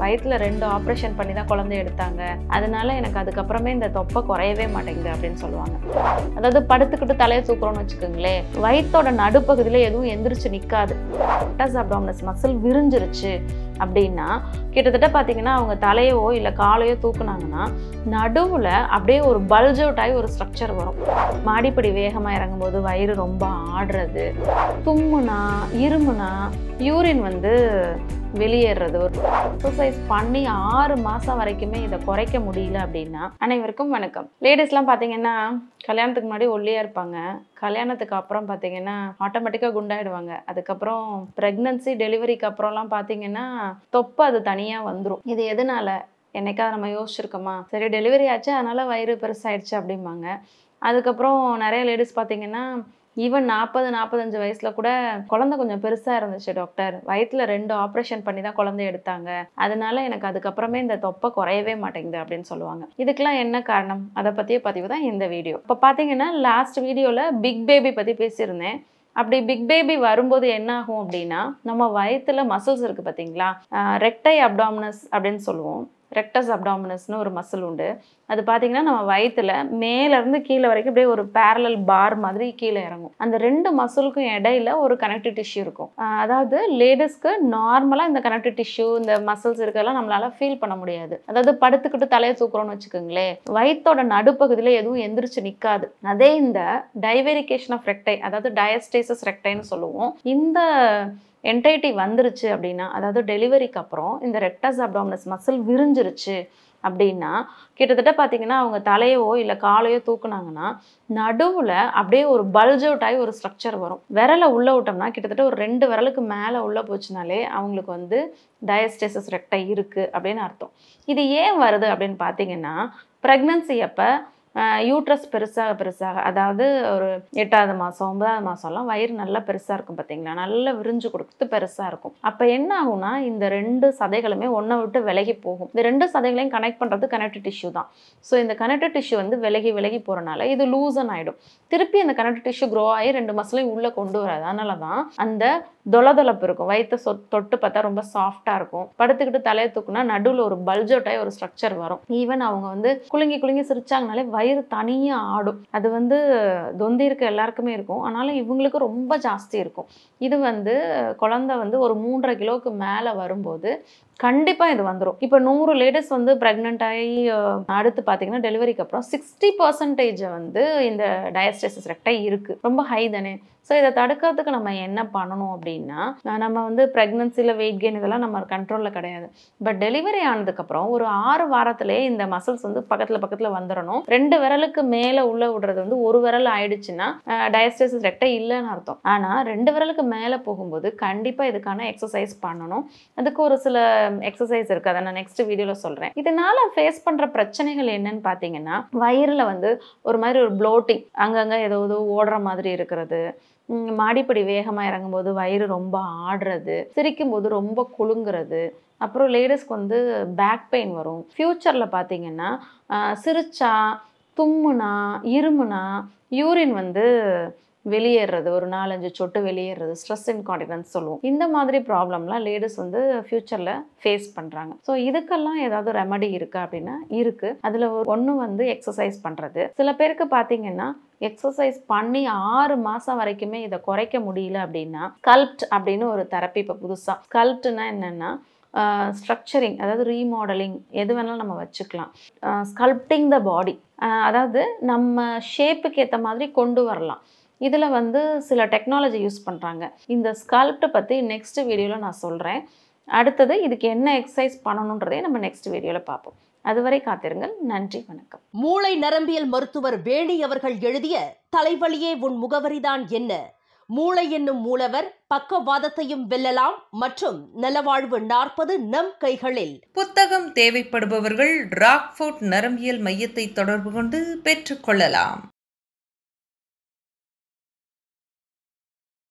வயிற்றுல ரெண்டு ஆப்ரேஷன் பண்ணி தான் குழந்தை எடுத்தாங்க அதனால எனக்கு அதுக்கப்புறமே இந்த தொப்பை குறையவே மாட்டேங்குது அப்படின்னு சொல்லுவாங்க அதாவது படுத்துக்கிட்டு தலையை தூக்குறோம்னு வச்சுக்கோங்களேன் வயிற்றோட நடுப்பகுதியில் எதுவும் எந்திரிச்சு நிற்காது ரெக்டஸ் அப்டாமினஸ் மசில் விரிஞ்சிருச்சு அப்படின்னா கிட்டத்தட்ட பார்த்தீங்கன்னா அவங்க தலையவோ இல்லை காலையோ தூக்குனாங்கன்னா நடுவில் அப்படியே ஒரு பல்ஜ் அவுட் ஆகி ஒரு ஸ்ட்ரக்சர் வரும் மாடிப்படி வேகமாக இறங்கும்போது வயிறு ரொம்ப ஆடுறது தும்முனா இருமுனா யூரின் வந்து வெளியேறது ஒரு எக்ஸசைஸ் பண்ணி ஆறு மாதம் வரைக்குமே இதை குறைக்க முடியல அப்படின்னா அனைவருக்கும் வணக்கம் லேடிஸ்லாம் பார்த்தீங்கன்னா கல்யாணத்துக்கு முன்னாடி ஒல்லியாக இருப்பாங்க கல்யாணத்துக்கு அப்புறம் பார்த்தீங்கன்னா ஆட்டோமேட்டிக்காக குண்டாயிடுவாங்க அதுக்கப்புறம் ப்ரெக்னன்சி டெலிவரிக்கு அப்புறம்லாம் பார்த்தீங்கன்னா தொப்பை அது தனியாக வந்துடும் இது எதனால என்னைக்காவது நம்ம யோசிச்சிருக்கோமா சரி டெலிவரி ஆச்சு அதனால வயிறு பெருசாயிடுச்சு அப்படிம்பாங்க அதுக்கப்புறம் நிறைய லேடிஸ் பார்த்தீங்கன்னா ஈவன் நாற்பது நாற்பத்தஞ்சு வயசில் கூட குழந்தை கொஞ்சம் பெருசாக இருந்துச்சு டாக்டர் வயிற்றில் ரெண்டு ஆப்ரேஷன் பண்ணி தான் குழந்தை எடுத்தாங்க அதனால எனக்கு அதுக்கப்புறமே இந்த தொப்பை குறையவே மாட்டேங்குது அப்படின்னு சொல்லுவாங்க இதுக்கெல்லாம் என்ன காரணம் அதை பற்றிய பதிவு தான் இந்த வீடியோ இப்போ பார்த்தீங்கன்னா லாஸ்ட் வீடியோவில் பிக் பேபி பற்றி பேசியிருந்தேன் அப்படி பிக் பேபி வரும்போது என்ன ஆகும் அப்படின்னா நம்ம வயிற்றுல மசில்ஸ் இருக்குது பார்த்தீங்களா ரெக்டை அப்டாமினஸ் அப்படின்னு சொல்லுவோம் ரெக்டஸ் அப்டாமினஸ்னு ஒரு மசில் உண்டு அது பார்த்தீங்கன்னா நம்ம வயிற்றுல மேலேருந்து கீழே வரைக்கும் அப்படியே ஒரு பேரலல் பார் மாதிரி கீழே இறங்கும் அந்த ரெண்டு மசிலுக்கும் இடையில ஒரு கனெக்டிவ் டிஷ்யூ இருக்கும் ஆஹ் அதாவது லேடிஸ்க்கு நார்மலாக இந்த கனெக்டிவ் டிஷ்யூ இந்த மசில்ஸ் இருக்கெல்லாம் நம்மளால ஃபீல் பண்ண முடியாது அதாவது படுத்துக்கிட்டு தலையை தூக்குறோம்னு வச்சுக்கோங்களேன் வயிற்றோட நடுப்பகுதியில் எதுவும் எந்திரிச்சு நிற்காது அதே இந்த டைவெரிகேஷன் ஆஃப் ரெக்டை அதாவது டயஸ்டேசஸ் ரெக்டைன்னு சொல்லுவோம் இந்த என்டைட்டி வந்துருச்சு அப்படின்னா அதாவது டெலிவரிக்கு அப்புறம் இந்த ரெக்டஸ் அப்டாமினஸ் மசில் விரிஞ்சிருச்சு அப்படின்னா கிட்டத்தட்ட பார்த்தீங்கன்னா அவங்க தலையவோ இல்லை காலையோ தூக்குனாங்கன்னா நடுவில் அப்படியே ஒரு பல்ஜ் அவுட் ஆகி ஒரு ஸ்ட்ரக்சர் வரும் விரலை உள்ளே விட்டோம்னா கிட்டத்தட்ட ஒரு ரெண்டு விரலுக்கு மேலே உள்ளே போச்சுனாலே அவங்களுக்கு வந்து டயஸ்டேசஸ் ரெக்டை இருக்குது அப்படின்னு அர்த்தம் இது ஏன் வருது அப்படின்னு பார்த்தீங்கன்னா ப்ரெக்னன்சி அப்போ யூட்ரஸ் பெருசாக பெருசாக அதாவது ஒரு எட்டாவது மாதம் ஒன்பதாவது மாதம்லாம் வயிறு நல்லா பெருசாக இருக்கும் பார்த்தீங்களா நல்லா விரிஞ்சு கொடுத்து பெருசாக இருக்கும் அப்போ என்ன ஆகும்னா இந்த ரெண்டு சதைகளுமே ஒன்றை விட்டு விலகி போகும் இந்த ரெண்டு சதைகளையும் கனெக்ட் பண்ணுறது கனெக்டிவ் டிஷ்யூ தான் ஸோ இந்த கனெக்டிவ் டிஷ்யூ வந்து விலகி விலகி போகிறனால இது லூசன் ஆகிடும் திருப்பி அந்த கனெக்டிவ் டிஷ்யூ க்ரோ ஆகி ரெண்டு மசிலையும் உள்ளே கொண்டு வராது அதனால தான் அந்த தொலதொலப்பு இருக்கும் வயிற்று சொ தொட்டு பார்த்தா ரொம்ப சாஃப்டாக இருக்கும் படுத்துக்கிட்டு தலையை தூக்குனா நடுவில் ஒரு பல்ஜோட்டாய் ஒரு ஸ்ட்ரக்சர் வரும் ஈவன் அவங்க வந்து குலுங்கி குலுங்கி சிரிச்சாங்கனாலே வயிறு தனியாக ஆடும் அது வந்து தொந்தி இருக்க எல்லாருக்குமே இருக்கும் ஆனாலும் இவங்களுக்கு ரொம்ப ஜாஸ்தி இருக்கும் இது வந்து குழந்தை வந்து ஒரு மூன்றரை கிலோவுக்கு மேலே வரும்போது கண்டிப்பாக இது வந்துடும் இப்போ நூறு லேடிஸ் வந்து ப்ரெக்னென்ட் ஆகி அஹ், அடுத்து பார்த்தீங்கன்னா டெலிவரிக்கு அப்புறம் சிக்ஸ்டி பர்சன்டேஜ் வந்து இந்த டயஸ்டேசிஸ் ரெக்டை இருக்குது ரொம்ப ஹை தானே ஸோ இதை தடுக்கிறதுக்கு நம்ம என்ன பண்ணணும் அப்படின்னா அஹ், நம்ம வந்து ப்ரெக்னன்சியில் வெயிட் கெயின் இதெல்லாம் நம்ம கண்ட்ரோலில் கிடையாது பட் டெலிவரி ஆனதுக்கப்புறம் ஒரு ஆறு வாரத்திலேயே இந்த மசில்ஸ் வந்து பக்கத்தில் பக்கத்தில் வந்துடணும் ரெண்டு விரலுக்கு மேலே உள்ள விடுறது வந்து ஒரு விரல் ஆயிடுச்சுன்னா டயஸ்டேசிஸ் ரெக்டை இல்லைன்னு அர்த்தம் ஆனால் ரெண்டு விரலுக்கு மேலே போகும்போது கண்டிப்பாக இதுக்கான எக்ஸசைஸ் பண்ணணும் அதுக்கு ஒரு சில எக்ஸசைஸ் இருக்குது அதை நான் நெக்ஸ்ட் வீடியோவில் சொல்கிறேன் இதனால ஃபேஸ் பண்ணுற பிரச்சனைகள் என்னன்னு பார்த்தீங்கன்னா வயிறில் வந்து ஒரு மாதிரி ஒரு ப்ளோட்டிங் அங்கங்கே ஏதோ ஏதோ ஓடுற மாதிரி இருக்கிறது ம், மாடிப்படி வேகமாக இறங்கும்போது வயிறு ரொம்ப ஆடுறது சிரிக்கும் போது ரொம்ப குலுங்குறது அப்புறம் லேடிஸ்க்கு வந்து பேக் பெயின் வரும் ஃப்யூச்சரில் பார்த்தீங்கன்னா ஆஹ், சிரிச்சா தும்முனா இருமுனா யூரின் வந்து வெளியேறது ஒரு நாலஞ்சு சொட்டு வெளியேறது ஸ்ட்ரெஸ் இன்கான்டினன்ஸ் சொல்லுவோம் இந்த மாதிரி ப்ராப்ளம்லாம் லேடிஸ் வந்து ஃப்யூச்சரில் ஃபேஸ் பண்ணுறாங்க ஸோ இதுக்கெல்லாம் ஏதாவது ரெமடி இருக்கா அப்படின்னா இருக்குது அதில் ஒன்று வந்து எக்ஸசைஸ் பண்ணுறது சில பேருக்கு பார்த்தீங்கன்னா எக்ஸசைஸ் பண்ணி ஆறு மாதம் வரைக்குமே இதை குறைக்க முடியல அப்படின்னா ஸ்கல்ப்ட் அப்படின்னு ஒரு தெரப்பி இப்போ புதுசாக ஸ்கல்ப்ட்னா என்னென்னா ஸ்ட்ரக்சரிங் அதாவது ரீமாடலிங் எது வேணாலும் நம்ம வச்சுக்கலாம் ஸ்கல்ப்டிங் த பாடி அதாவது நம்ம ஷேப்புக்கு ஏற்ற மாதிரி கொண்டு வரலாம் இதில் வந்து சில டெக்னாலஜி யூஸ் பண்ணுறாங்க இந்த ஸ்கல்ப்டை பற்றி நெக்ஸ்ட் வீடியோவில் நான் சொல்கிறேன் அடுத்தது இதுக்கு என்ன எக்ஸசைஸ் பண்ணணுன்றதை நம்ம நெக்ஸ்ட் வீடியோவில் பார்ப்போம் அதுவரை காத்திருங்கள் நன்றி வணக்கம் மூளை நரம்பியல் மருத்துவர் வேணி அவர்கள் எழுதிய தலைவலியே உன் முகவரிதான் என்ன மூளை என்னும் மூலவர் பக்கவாதத்தையும் வெல்லலாம் மற்றும் நலவாழ்வு நாற்பது நம் கைகளில் புத்தகம் தேவைப்படுபவர்கள் ராக்ஃபோர்ட் நரம்பியல் மையத்தை தொடர்பு கொண்டு பெற்றுக்கொள்ளலாம்